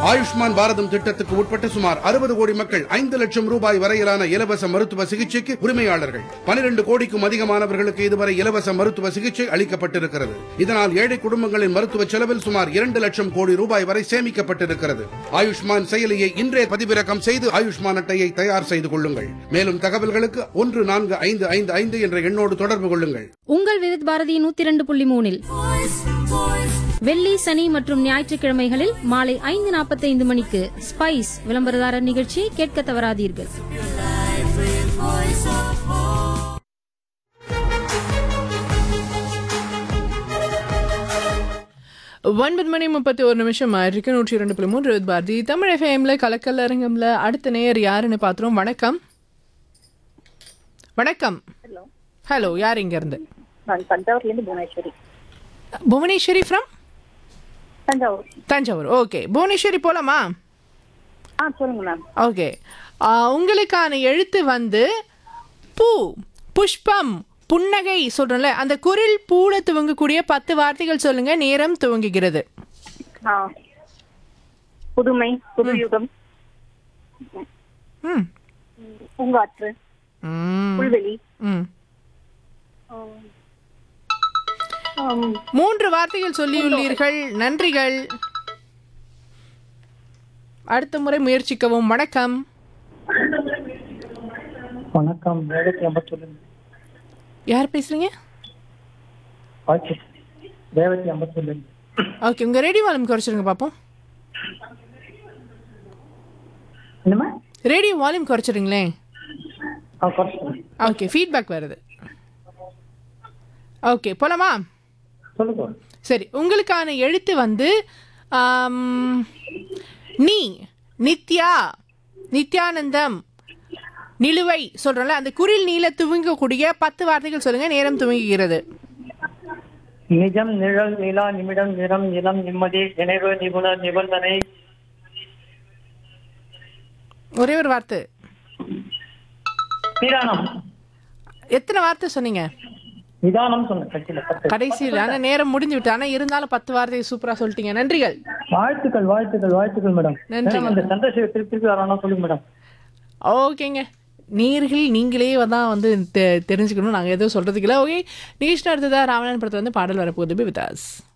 ஆயுஷ்மான் பாரதம் திட்டத்துக்கு உட்பட்ட சுமார் அறுபது கோடி மக்கள் ஐந்து லட்சம் ரூபாய் வரையிலான இலவச மருத்துவ சிகிச்சைக்கு உரிமையாளர்கள் பனிரெண்டு கோடிக்கும் அதிகமானவர்களுக்கு இதுவரை இலவச மருத்துவ சிகிச்சை அளிக்கப்பட்டிருக்கிறது இதனால் ஏழை குடும்பங்களின் மருத்துவ செலவில் சுமார் இரண்டு லட்சம் கோடி ரூபாய் வரை சேமிக்கப்பட்டிருக்கிறது ஆயுஷ்மான் செயலியை இன்றே பதிவிறக்கம் செய்து ஆயுஷ்மான் அட்டையை தயார் செய்து கொள்ளுங்கள் மேலும் தகவல்களுக்கு ஒன்று நான்கு ஐந்து ஐந்து ஐந்து என்ற எண்ணோடு தொடர்பு கொள்ளுங்கள் உங்கள் விருத் பாரதி நூத்தி இரண்டு புள்ளி மூணில் வெள்ளி சனி மற்றும் ஞாயிற்றுக்கிழமைகளில் மாலை ஐந்து நாற்பத்தைந்து மணிக்கு ஸ்பைஸ் விளம்பரதாரர் நிகழ்ச்சியை கேட்க தவறாதீர்கள் ஒன்பது மணி முப்பத்தி ஒரு நிமிஷம் ஆயிருக்கு நூற்றி இரண்டு புள்ளி மூன்று வித் பாரதி தமிழ் எஃப்எம்ல கலக்கல் அரங்கம்ல அடுத்த நேயர் யாருன்னு பார்த்துருவோம் வணக்கம் வணக்கம் ஹலோ ஹலோ யார் இங்க இருந்து நான் தஞ்சாவூர்லேருந்து புவனேஸ்வரி புவனேஸ்வரி ஃப்ரம் தஞ்சாவூர் தஞ்சாவூர் ஓகே புவனேஸ்வரி போலாமா ஆ சொல்லுங்க மேம் ஓகே உங்களுக்கான எழுத்து வந்து பூ புஷ்பம் புன்னகை சொல்றோம்ல அந்த குரில் பூல துவங்கக்கூடிய பத்து வார்த்தைகள் சொல்லுங்க நேரம் துவங்குகிறது ஆ புதுமை புதுயுகம் ம் பூங்காற்று ம் புல்வெளி ம் ஆம், மூன்று வார்த்தைகள் சொல்லியுள்ளீர்கள் நன்றிகள் அடுத்த முறை முயற்சிக்கவும் வணக்கம் வணக்கம் வேலைக்கு ஐம்பத்தி சொல்லுங்க யார் பேசுறீங்க வாழ்க்கை தேவத்தி ஐம்பத்தி சொல்லுங்க ஓகே உங்க ரேடியோ வால்யூம் குறைச்சிருங்க பார்ப்போம் என்னம்மா ரேடியோ வால்யூம் குறைச்சிருங்களேன் ஆ குறைச்சிட்டேன் ஓகே ஃபீட்பேக் வருது ஓகே போலாமா சொல்லுங்க சரி உங்களுக்கான எழுத்து வந்து ஆம், நீ நித்யா நித்யானந்தம் நிலுவை சொல்றோம்ல அந்த குரில் நீல துவங்கக்கூடிய பத்து வார்த்தைகள் சொல்லுங்க நேரம் துவங்குகிறது நிஜம் நிழல் நிலா நிமிடம் நிறம் நிலம் நிம்மதி நினைவு நிபுணர் நிபந்தனை ஒரே ஒரு வார்த்தை நிதானம் எத்தனை வார்த்தை சொன்னீங்க நிதானம் சொன்னேன் கட்சியில பத்து கடைசியில் ஆனால் நேரம் முடிஞ்சு விட்டு ஆனால் இருந்தாலும் பத்து வார்த்தையை சூப்பராக சொல்லிட்டீங்க நன்றிகள் வாழ்த்துக்கள் வாழ்த்துக்கள் வாழ்த்துக்கள் மேடம் நன்றி. மேடம் அந்த சந்திரசேகர் திருப்பி திருப்பி வரணும் சொல்லுங்க மேடம் ஓகேங்க நீர்கள் நீங்களே தான் வந்து தெ- தெரிஞ்சுக்கணும் நாங்கள் எதுவும் சொல்கிறதுக்கு இல்லை ஓகே நிகழ்ச்சி அடுத்ததாக ராவணன் படத்தில் வந்து பாடல் வரப்போகுது வித் us